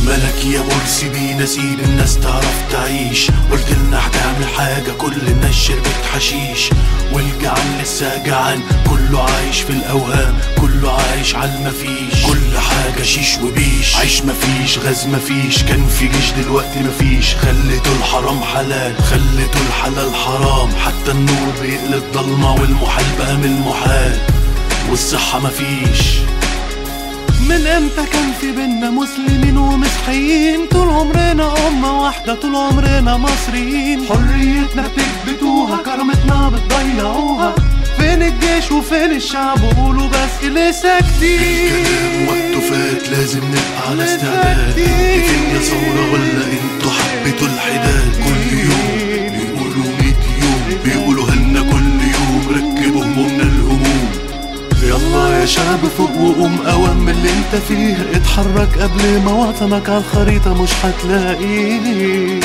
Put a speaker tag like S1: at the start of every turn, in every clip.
S1: ملك يا مرسي بينا سيب الناس تعرف تعيش قلت لنا هتعمل حاجة كل الناس شربت حشيش والجعان لسه جعان كله عايش في الأوهام كله عايش على المفيش كل حاجة شيش وبيش عيش مفيش غاز مفيش كان في جيش دلوقتي مفيش خليتوا الحرام حلال خليتوا الحلال حرام حتى النور بيقلب ضلمة والمحال بقى من المحال والصحة مفيش
S2: من امتى كان في بينا مسلمين ومسيحيين طول عمرنا أمة واحدة طول عمرنا مصريين حريتنا بتكبتوها كرامتنا بتضيعوها فين الجيش وفين الشعب قولوا بس ليه ساكتين
S1: وقته فات لازم نبقى على استعداد الدنيا ثورة ولا انتوا حبيتوا الحداد كل يوم بيقولوا ميت يوم بيقولوا هلنا كل يوم ركبوا همومنا الهموم
S2: يلا يا شعب فوق وقوم قوام من اللي انت فيه اتحرك قبل ما وطنك على الخريطة مش هتلاقيه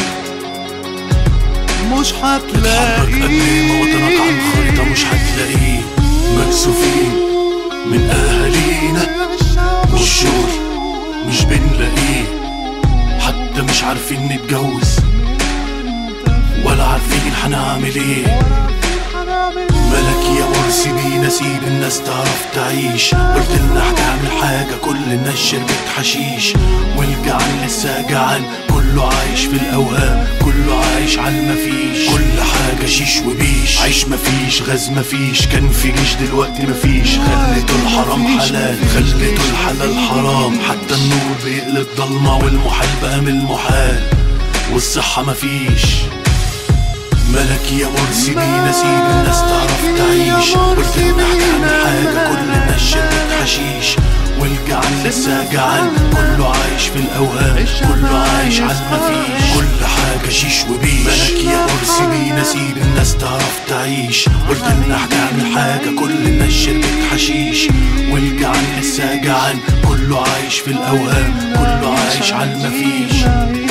S2: مش
S1: اتحرك قبل ما وطنك على الخريطة مش هتلاقيه مكسوفين من أهالينا والشغل مش بنلاقيه حتى مش عارفين نتجوز ولا عارفين هنعمل ايه ملك يا مرسي بينا سيب الناس تعرف تعيش قلت لنا هتعمل حاجة كل الناس شربت حشيش والجعان لسه جعان كله عايش في الأوهام كله عايش على المفيش كل حاجة شيش وبيش عيش مفيش غاز مفيش كان في جيش دلوقتي مفيش خليتوا الحرام حلال خليتوا الحلال حرام حتى النور بيقلب ضلمة والمحال بقى من المحال والصحة مفيش ملك يا مرسي بينا سيب الناس تعرف تعيش قلت لنا هتعمل حاجة كل الناس شربت حشيش والجعان لسه جعان كله عايش في الأوهام كله عايش على المفيش كل حاجة شيش وبيش ملك يا مرسي بينا سيب الناس تعرف تعيش قلت لنا هتعمل حاجة كل الناس شربت حشيش والجعان لسه جعان كله عايش في الأوهام كله عايش على المفيش